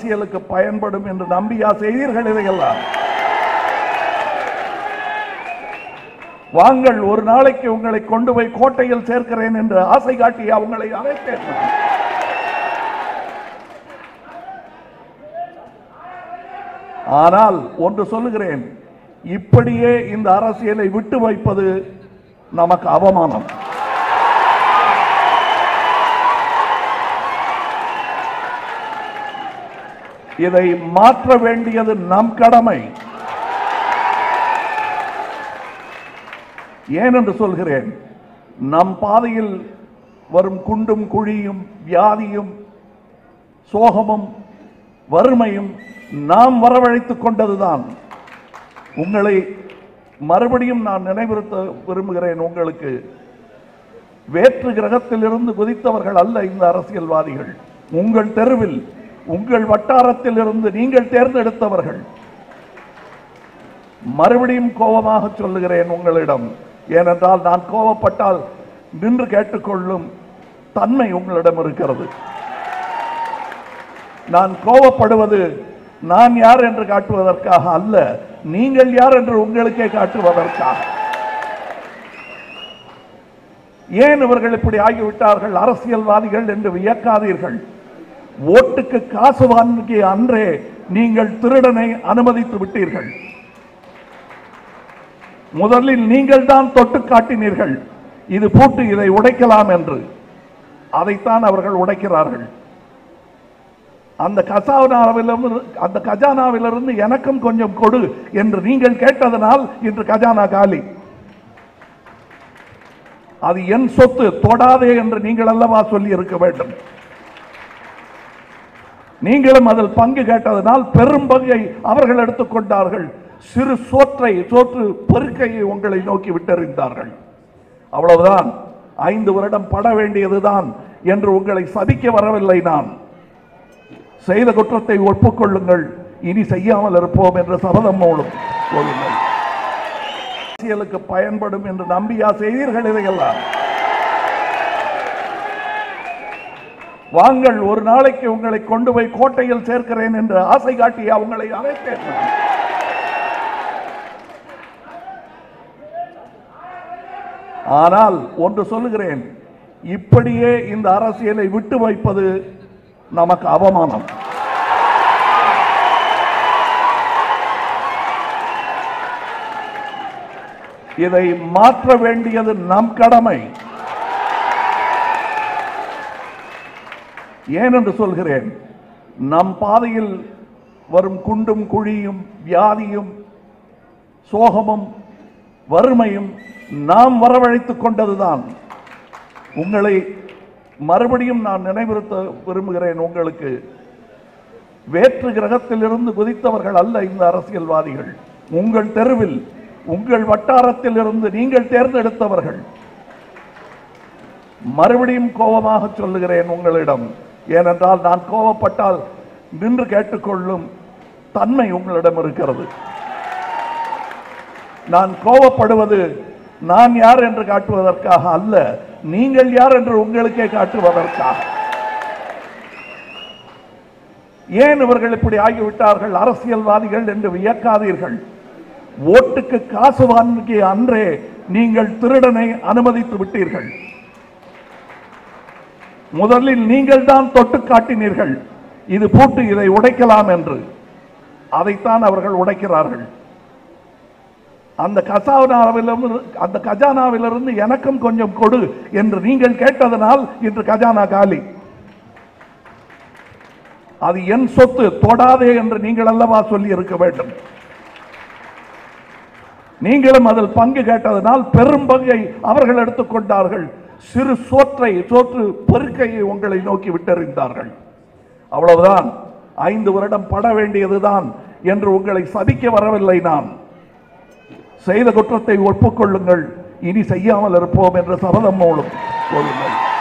அரசியலுக்கு பயன்படும் என்று நம்பியா செய்தீர்கள் இதையெல்லாம் வாங்கள் ஒரு நாளைக்கு உங்களை கொண்டு போய் கோட்டையில் சேர்க்கிறேன் என்று ஆசை காட்டி அவங்களை அழைத்தேன் நான். ஆனால் ஒன்று சொல்லுகிறேன் இப்படியே இந்த அரசியலை விட்டு வைப்பது நமக்கு அவமானம் இதை மாற்ற வேண்டியது நம் கடமை ஏன் என்று சொல்கிறேன் நம் பாதையில் வரும் குண்டும் குழியும் வியாதியும் சோகமும் வறுமையும் நாம் வரவழைத்துக் கொண்டதுதான் உங்களை மறுபடியும் நான் நினைவுறுத்த விரும்புகிறேன் உங்களுக்கு வேற்று கிரகத்திலிருந்து குதித்தவர்கள் அல்ல இந்த அரசியல்வாதிகள் உங்கள் தெருவில் உங்கள் வட்டாரத்தில் இருந்து நீங்கள் தேர்ந்தெடுத்தவர்கள் மறுபடியும் கோபமாக சொல்லுகிறேன் உங்களிடம் ஏனென்றால் நான் கோபப்பட்டால் நின்று கேட்டுக்கொள்ளும் தன்மை உங்களிடம் இருக்கிறது நான் கோபப்படுவது நான் யார் என்று காட்டுவதற்காக அல்ல நீங்கள் யார் என்று உங்களுக்கே காட்டுவதற்காக ஏன் இவர்கள் இப்படி ஆகிவிட்டார்கள் அரசியல்வாதிகள் என்று வியக்காதீர்கள் ஓட்டுக்கு காசு வாங்கிய அன்றே நீங்கள் திருடனை அனுமதித்து விட்டீர்கள் முதலில் நீங்கள் தான் தொட்டு காட்டினீர்கள் இது பூட்டு இதை உடைக்கலாம் என்று அதைத்தான் அவர்கள் உடைக்கிறார்கள் அந்த கசானாவிலிருந்து அந்த கஜானாவிலிருந்து எனக்கும் கொஞ்சம் கொடு என்று நீங்கள் கேட்டதனால் இன்று கஜானா காலி அது என் சொத்து தொடாதே என்று நீங்கள் அல்லவா சொல்லி இருக்க வேண்டும் நீங்களும் அதில் பங்கு கேட்டதனால் பெரும் பங்கை அவர்கள் எடுத்துக்கொண்டார்கள் சிறு சோற்றை சோற்று பெருக்கையை உங்களை நோக்கி விட்டறிந்தார்கள் அவ்வளவுதான் ஐந்து வருடம் பட வேண்டியதுதான் என்று உங்களை சபிக்க வரவில்லை நான் செய்த குற்றத்தை ஒப்புக்கொள்ளுங்கள் இனி செய்யாமல் இருப்போம் என்ற சபதம் மூலம் கொள்ளுங்கள் அரசியலுக்கு பயன்படும் என்று நம்பியா செய்தீர்கள் இதையெல்லாம் வாங்கள் ஒரு நாளைக்கு உங்களை கொண்டு போய் கோட்டையில் சேர்க்கிறேன் என்று ஆசை காட்டி அவங்களை அழைத்தேன் நான். ஆனால் ஒன்று சொல்லுகிறேன் இப்படியே இந்த அரசியலை விட்டு வைப்பது நமக்கு அவமானம் இதை மாற்ற வேண்டியது நம் கடமை ஏன் என்று சொல்கிறேன் நம் பாதையில் வரும் குண்டும் குழியும் வியாதியும் சோகமும் வறுமையும் நாம் வரவழைத்துக் கொண்டதுதான் உங்களை மறுபடியும் நான் நினைவுறுத்த விரும்புகிறேன் உங்களுக்கு வேற்று கிரகத்திலிருந்து குதித்தவர்கள் அல்ல இந்த அரசியல்வாதிகள் உங்கள் தெருவில் உங்கள் வட்டாரத்தில் இருந்து நீங்கள் தேர்ந்தெடுத்தவர்கள் மறுபடியும் கோபமாக சொல்லுகிறேன் உங்களிடம் ஏனென்றால் நான் கோபப்பட்டால் நின்று கேட்டுக்கொள்ளும் தன்மை உங்களிடம் இருக்கிறது நான் கோபப்படுவது நான் யார் என்று காட்டுவதற்காக அல்ல நீங்கள் யார் என்று உங்களுக்கே காட்டுவதற்காக ஏன் இவர்கள் இப்படி ஆகிவிட்டார்கள் அரசியல்வாதிகள் என்று வியக்காதீர்கள் ஓட்டுக்கு காசு வாங்கிய அன்றே நீங்கள் திருடனை அனுமதித்து விட்டீர்கள் முதலில் நீங்கள் தான் தொட்டு காட்டினீர்கள் இது பூட்டு இதை உடைக்கலாம் என்று அதைத்தான் அவர்கள் உடைக்கிறார்கள் அந்த கசானாவிலிருந்து அந்த கஜானாவிலிருந்து எனக்கும் கொஞ்சம் கொடு என்று நீங்கள் கேட்டதனால் இன்று கஜானா காலி அது என் சொத்து தொடாதே என்று நீங்கள் அல்லவா சொல்லி இருக்க வேண்டும் நீங்களும் அதில் பங்கு கேட்டதனால் பெரும் பங்கை அவர்கள் எடுத்துக்கொண்டார்கள் சிறு சோற்றை சோற்று பெருக்கையை உங்களை நோக்கி விட்டறிந்தார்கள் அவ்வளவுதான் ஐந்து வருடம் பட வேண்டியதுதான் என்று உங்களை சபிக்க வரவில்லை நான் செய்த குற்றத்தை ஒப்புக்கொள்ளுங்கள் இனி செய்யாமல் இருப்போம் என்ற சபதம் மூலம் கொள்ளுங்கள்